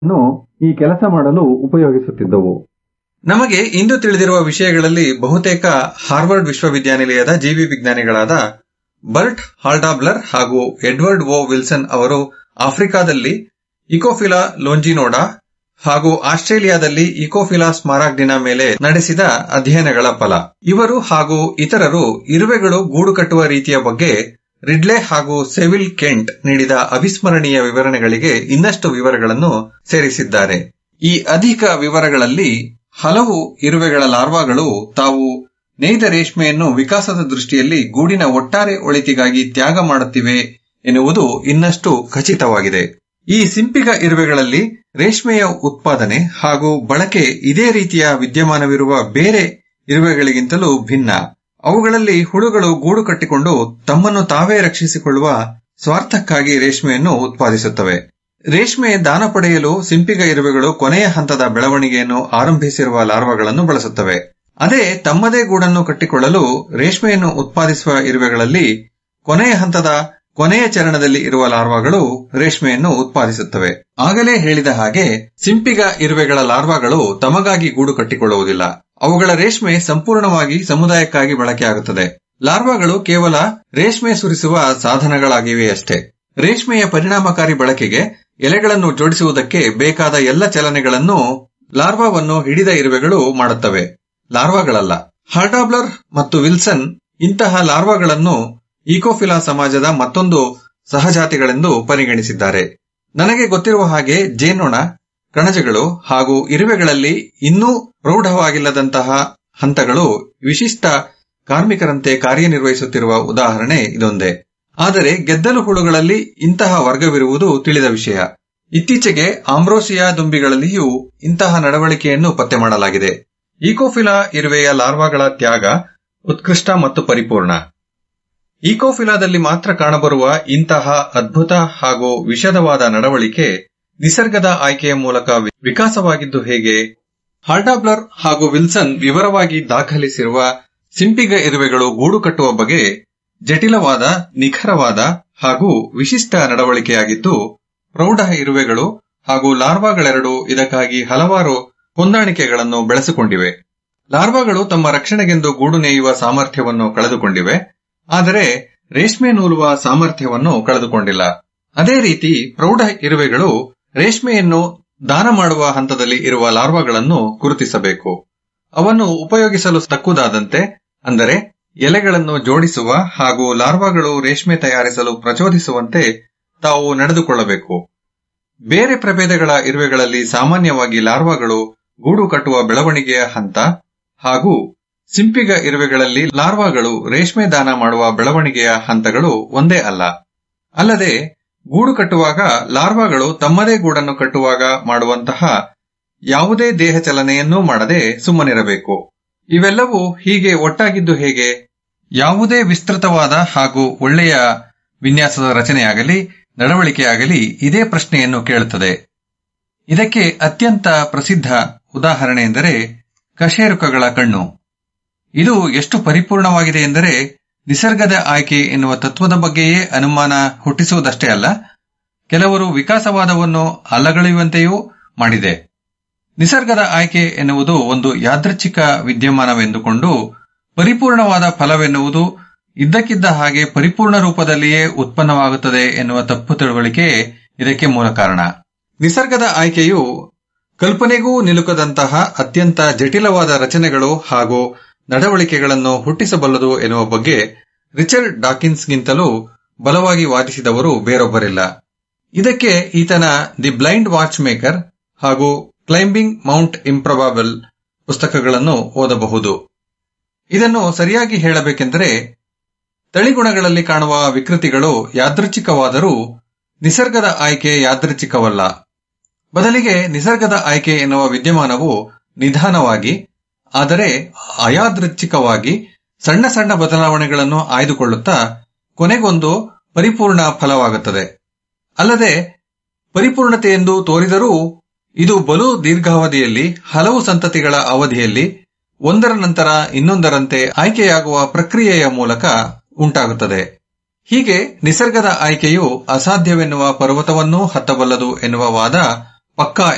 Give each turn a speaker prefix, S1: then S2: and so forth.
S1: ನ್ನು ಈ ಕೆಲಸ ಮಾಡಲು ಉಪಯೋಗಿಸುತ್ತಿದ್ದವು
S2: ನಮಗೆ ಇಂದು ತಿಳಿದಿರುವ ವಿಷಯಗಳಲ್ಲಿ ಬಹುತೇಕ ಹಾರ್ವರ್ಡ್ ವಿಶ್ವವಿದ್ಯಾನಿಲಯದ ಜೀವಿ ವಿಜ್ಞಾನಿಗಳಾದ ಬರ್ಟ್ ಹಾಲ್ಡಾಬ್ಲರ್ ಹಾಗೂ ಎಡ್ವರ್ಡ್ ಓ ವಿಲ್ಸನ್ ಅವರು ಆಫ್ರಿಕಾದಲ್ಲಿ ಇಕೋಫಿಲಾ ಲೋಂಜಿನೋಡಾ ಹಾಗೂ ಆಸ್ಟ್ರೇಲಿಯಾದಲ್ಲಿ ಇಕೋಫಿಲಾ ಸ್ಮಾರಾಗ್ಡಿನ ಮೇಲೆ ನಡೆಸಿದ ಅಧ್ಯಯನಗಳ ಫಲ ಇವರು ಹಾಗೂ ಇತರರು ಇರುವೆಗಳು ಗೂಡು ಕಟ್ಟುವ ರೀತಿಯ ಬಗ್ಗೆ ರಿಡ್ಲೆ ಹಾಗೂ ಸೆವಿಲ್ ಕೆಂಟ್ ನೀಡಿದ ಅವಿಸ್ಮರಣೀಯ ವಿವರಣೆಗಳಿಗೆ ಇನ್ನಷ್ಟು ವಿವರಗಳನ್ನು ಸೇರಿಸಿದ್ದಾರೆ ಈ ಅಧಿಕ ವಿವರಗಳಲ್ಲಿ ಹಲವು ಇರುವೆಗಳ ಲಾರ್ವಾಗಳು ತಾವು ನೇಯ್ದ ರೇಷ್ಮೆಯನ್ನು ವಿಕಾಸದ ದೃಷ್ಟಿಯಲ್ಲಿ ಗೂಡಿನ ಒಟ್ಟಾರೆ ಒಳಿತಿಗಾಗಿ ತ್ಯಾಗ ಮಾಡುತ್ತಿವೆ ಎನ್ನುವುದು ಇನ್ನಷ್ಟು ಖಚಿತವಾಗಿದೆ ಈ ಸಿಂಪಿಗ ಇರುವೆಗಳಲ್ಲಿ ರೇಷ್ಮೆಯ ಉತ್ಪಾದನೆ ಹಾಗೂ ಬಳಕೆ ಇದೇ ರೀತಿಯ ವಿದ್ಯಮಾನವಿರುವ ಬೇರೆ ಇರುವೆಗಳಿಗಿಂತಲೂ ಭಿನ್ನ ಅವುಗಳಲ್ಲಿ ಹುಳುಗಳು ಗೂಡು ಕಟ್ಟಿಕೊಂಡು ತಮ್ಮನ್ನು ತಾವೇ ರಕ್ಷಿಸಿಕೊಳ್ಳುವ ಸ್ವಾರ್ಥಕ್ಕಾಗಿ ರೇಷ್ಮೆಯನ್ನು ಉತ್ಪಾದಿಸುತ್ತವೆ ರೇಷ್ಮೆ ದಾನ ಪಡೆಯಲು ಸಿಂಪಿಗ ಇರುವೆಗಳು ಕೊನೆಯ ಹಂತದ ಬೆಳವಣಿಗೆಯನ್ನು ಆರಂಭಿಸಿರುವ ಲಾರ್ವಾಗಳನ್ನು ಬಳಸುತ್ತವೆ ಅದೇ ತಮ್ಮದೇ ಗೂಡನ್ನು ಕಟ್ಟಿಕೊಳ್ಳಲು ರೇಷ್ಮೆಯನ್ನು ಉತ್ಪಾದಿಸುವ ಇರುವೆಗಳಲ್ಲಿ ಕೊನೆಯ ಹಂತದ ಕೊನೆಯ ಚರಣದಲ್ಲಿ ಇರುವ ಲಾರ್ವಾಗಳು ರೇಷ್ಮೆಯನ್ನು ಉತ್ಪಾದಿಸುತ್ತವೆ ಆಗಲೇ ಹೇಳಿದ ಹಾಗೆ ಸಿಂಪಿಗ ಇರುವೆಗಳ ಲಾರ್ವಾಗಳು ತಮಗಾಗಿ ಗೂಡು ಕಟ್ಟಿಕೊಳ್ಳುವುದಿಲ್ಲ ಅವುಗಳ ರೇಷ್ಮೆ ಸಂಪೂರ್ಣವಾಗಿ ಸಮುದಾಯಕ್ಕಾಗಿ ಬಳಕೆಯಾಗುತ್ತದೆ ಲಾರ್ವಾಗಳು ಕೇವಲ ರೇಷ್ಮೆ ಸುರಿಸುವ ಸಾಧನಗಳಾಗಿವೆಯಷ್ಟೇ ರೇಷ್ಮೆಯ ಪರಿಣಾಮಕಾರಿ ಬಳಕೆಗೆ ಎಲೆಗಳನ್ನು ಜೋಡಿಸುವುದಕ್ಕೆ ಬೇಕಾದ ಎಲ್ಲ ಚಲನೆಗಳನ್ನು ಲಾರ್ವಾವನ್ನು ಹಿಡಿದ ಇರುವೆಗಳು ಮಾಡುತ್ತವೆ ಲಾರ್ವಾಗಳಲ್ಲ ಹಾರ್ಡಾಬ್ಲರ್ ಮತ್ತು ವಿಲ್ಸನ್ ಇಂತಹ ಲಾರ್ವಾಗಳನ್ನು ಈಕೋಫಿಲಾ ಸಮಾಜದ ಮತ್ತೊಂದು ಸಹಜಾತಿಗಳೆಂದು ಪರಿಗಣಿಸಿದ್ದಾರೆ ನನಗೆ ಗೊತ್ತಿರುವ ಹಾಗೆ ಜೇನೊಣ ಕಣಜಗಳು ಹಾಗೂ ಇರುವೆಗಳಲ್ಲಿ ಇನ್ನೂ ಪ್ರೌಢವಾಗಿಲ್ಲದಂತಹ ಹಂತಗಳು ವಿಶಿಷ್ಟ ಕಾರ್ಮಿಕರಂತೆ ಕಾರ್ಯನಿರ್ವಹಿಸುತ್ತಿರುವ ಉದಾಹರಣೆ ಇದೊಂದೇ ಆದರೆ ಗೆದ್ದಲು ಹುಳುಗಳಲ್ಲಿ ಇಂತಹ ವರ್ಗವಿರುವುದು ತಿಳಿದ ವಿಷಯ ಇತ್ತೀಚೆಗೆ ಆಂಬ್ರೋಸಿಯಾ ದುಂಬಿಗಳಲ್ಲಿಯೂ ಇಂತಹ ನಡವಳಿಕೆಯನ್ನು ಪತ್ತೆ ಮಾಡಲಾಗಿದೆ ಈಕೋಫಿಲಾ ಇರುವೆಯ ಲಾರ್ವಾಗಳ ತ್ಯಾಗ ಉತ್ಕೃಷ್ಟ ಮತ್ತು ಪರಿಪೂರ್ಣ ಈಕೋಫಿಲಾದಲ್ಲಿ ಮಾತ್ರ ಕಾಣಬರುವ ಇಂತಹ ಅದ್ಭುತ ಹಾಗೂ ವಿಷದವಾದ ನಡವಳಿಕೆ ನಿಸರ್ಗದ ಆಯ್ಕೆಯ ಮೂಲಕ ವಿಕಾಸವಾಗಿದ್ದು ಹೇಗೆ ಹಾರ್ಡಾಬ್ಲರ್ ಹಾಗೂ ವಿಲ್ಸನ್ ವಿವರವಾಗಿ ದಾಖಲಿಸಿರುವ ಸಿಂಪಿಗ ಇರುವೆಗಳು ಗೂಡು ಕಟ್ಟುವ ಬಗೆ ಜಟಿಲವಾದ ನಿಖರವಾದ ಹಾಗೂ ವಿಶಿಷ್ಟ ನಡವಳಿಕೆಯಾಗಿದ್ದು ಪ್ರೌಢ ಇರುವೆಗಳು ಹಾಗೂ ಲಾರ್ವಾಗಳೆರಡು ಇದಕ್ಕಾಗಿ ಹಲವಾರು ಹೊಂದಾಣಿಕೆಗಳನ್ನು ಬೆಳೆಸಿಕೊಂಡಿವೆ ಲಾರ್ವಾಗಳು ತಮ್ಮ ರಕ್ಷಣೆಗೆಂದು ಗೂಡು ನೇಯುವ ಸಾಮರ್ಥ್ಯವನ್ನು ಕಳೆದುಕೊಂಡಿವೆ ಆದರೆ ರೇಷ್ಮೆ ನೂಲುವ ಸಾಮರ್ಥ್ಯವನ್ನು ಕಳೆದುಕೊಂಡಿಲ್ಲ ಅದೇ ರೀತಿ ಪ್ರೌಢ ಇರುವೆಗಳು ರೇಷ್ಮೆಯನ್ನು ದಾನ ಮಾಡುವ ಹಂತದಲ್ಲಿ ಇರುವ ಲಾರ್ವಾಗಳನ್ನು ಗುರುತಿಸಬೇಕು ಅವನ್ನು ಉಪಯೋಗಿಸಲು ತಕ್ಕುದಾದಂತೆ ಅಂದರೆ ಎಲೆಗಳನ್ನು ಜೋಡಿಸುವ ಹಾಗೂ ಲಾರ್ವಾಗಳು ರೇಷ್ಮೆ ತಯಾರಿಸಲು ಪ್ರಚೋದಿಸುವಂತೆ ತಾವು ನಡೆದುಕೊಳ್ಳಬೇಕು ಬೇರೆ ಪ್ರಭೇದಗಳ ಇರುವೆಗಳಲ್ಲಿ ಸಾಮಾನ್ಯವಾಗಿ ಲಾರ್ವಾಗಳು ಗೂಡು ಕಟ್ಟುವ ಬೆಳವಣಿಗೆಯ ಹಂತ ಹಾಗೂ ಸಿಂಪಿಗ ಇರುವೆಗಳಲ್ಲಿ ಲಾರ್ವಾಗಳು ರೇಷ್ಮೆ ದಾನ ಮಾಡುವ ಬೆಳವಣಿಗೆಯ ಹಂತಗಳು ಒಂದೇ ಅಲ್ಲ ಅಲ್ಲದೆ ಗೂಡು ಕಟ್ಟುವಾಗ ಲಾರ್ವಾಗಳು ತಮ್ಮದೇ ಗೂಡನ್ನು ಕಟ್ಟುವಾಗ ಮಾಡುವಂತಹ ಯಾವುದೇ ದೇಹ ಚಲನೆಯನ್ನೂ ಮಾಡದೆ ಸುಮ್ಮನಿರಬೇಕು ಇವೆಲ್ಲವೂ ಹೀಗೆ ಒಟ್ಟಾಗಿದ್ದು ಹೇಗೆ ಯಾವುದೇ ವಿಸ್ತೃತವಾದ ಹಾಗೂ ಒಳ್ಳೆಯ ವಿನ್ಯಾಸದ ರಚನೆಯಾಗಲಿ ನಡವಳಿಕೆಯಾಗಲಿ ಇದೇ ಪ್ರಶ್ನೆಯನ್ನು ಕೇಳುತ್ತದೆ ಇದಕ್ಕೆ ಅತ್ಯಂತ ಪ್ರಸಿದ್ಧ ಉದಾಹರಣೆ ಎಂದರೆ ಕಶೇರುಕಗಳ ಕಣ್ಣು ಇದು ಎಷ್ಟು ಪರಿಪೂರ್ಣವಾಗಿದೆ ಎಂದರೆ ನಿಸರ್ಗದ ಆಯ್ಕೆ ಎನ್ನುವ ತತ್ವದ ಬಗ್ಗೆಯೇ ಅನುಮಾನ ಹುಟ್ಟಿಸುವುದಷ್ಟೇ ಅಲ್ಲ ಕೆಲವರು ವಿಕಾಸವಾದವನ್ನು ಅಲ್ಲಗಳೆಯುವಂತೆಯೂ ಮಾಡಿದೆ ನಿಸರ್ಗದ ಆಯ್ಕೆ ಎನ್ನುವುದು ಒಂದು ಯಾದೃಚ್ಛಿಕ ವಿದ್ಯಮಾನವೆಂದುಕೊಂಡು ಪರಿಪೂರ್ಣವಾದ ಫಲವೆನ್ನುವುದು ಇದ್ದಕ್ಕಿದ್ದ ಹಾಗೆ ಪರಿಪೂರ್ಣ ರೂಪದಲ್ಲಿಯೇ ಉತ್ಪನ್ನವಾಗುತ್ತದೆ ಎನ್ನುವ ತಪ್ಪು ತಿಳುವಳಿಕೆ ಇದಕ್ಕೆ ಮೂಲ ಕಾರಣ ನಿಸರ್ಗದ ಆಯ್ಕೆಯು ಕಲ್ಪನೆಗೂ ನಿಲುಕದಂತಹ ಅತ್ಯಂತ ಜಟಿಲವಾದ ರಚನೆಗಳು ಹಾಗೂ ನಡವಳಿಕೆಗಳನ್ನು ಹುಟ್ಟಿಸಬಲ್ಲದು ಎನ್ನುವ ಬಗ್ಗೆ ರಿಚರ್ಡ್ ಡಾಕಿನ್ಸ್ಗಿಂತಲೂ ಬಲವಾಗಿ ವಾದಿಸಿದವರು ಬೇರೊಬ್ಬರಿಲ್ಲ ಇದಕ್ಕೆ ಈತನ ದಿ ಬ್ಲೈಂಡ್ ವಾಚ್ ಮೇಕರ್ ಹಾಗೂ ಕ್ಲೈಂಬಿಂಗ್ ಮೌಂಟ್ ಇಂಪ್ರೊಬಾಬಲ್ ಪುಸ್ತಕಗಳನ್ನು ಓದಬಹುದು ಇದನ್ನು ಸರಿಯಾಗಿ ಹೇಳಬೇಕೆಂದರೆ ತಳಿಗುಣಗಳಲ್ಲಿ ಕಾಣುವ ವಿಕೃತಿಗಳು ಯಾದೃಚ್ಛಿಕವಾದರೂ ನಿಸರ್ಗದ ಆಯ್ಕೆ ಯಾದೃಚ್ಛಿಕವಲ್ಲ ಬದಲಿಗೆ ನಿಸರ್ಗದ ಆಯ್ಕೆ ಎನ್ನುವ ವಿದ್ಯಮಾನವು ನಿಧಾನವಾಗಿ ಆದರೆ ಅಯಾದೃಚ್ಛಿಕವಾಗಿ ಸಣ್ಣ ಸಣ್ಣ ಬದಲಾವಣೆಗಳನ್ನು ಆಯ್ದುಕೊಳ್ಳುತ್ತಾ ಕೊನೆಗೊಂದು ಪರಿಪೂರ್ಣ ಫಲವಾಗುತ್ತದೆ ಅಲ್ಲದೆ ಪರಿಪೂರ್ಣತೆ ಎಂದು ತೋರಿದರೂ ಇದು ಬಲು ದೀರ್ಘಾವಧಿಯಲ್ಲಿ ಹಲವು ಸಂತತಿಗಳ ಅವಧಿಯಲ್ಲಿ ಒಂದರ ನಂತರ ಇನ್ನೊಂದರಂತೆ ಆಯ್ಕೆಯಾಗುವ ಪ್ರಕ್ರಿಯೆಯ ಮೂಲಕ ಉಂಟಾಗುತ್ತದೆ ಹೀಗೆ ನಿಸರ್ಗದ ಆಯ್ಕೆಯು ಅಸಾಧ್ಯವೆನ್ನುವ ಪರ್ವತವನ್ನೂ ಹತ್ತಬಲ್ಲದು ಎನ್ನುವ ವಾದ ಪಕ್ಕಾ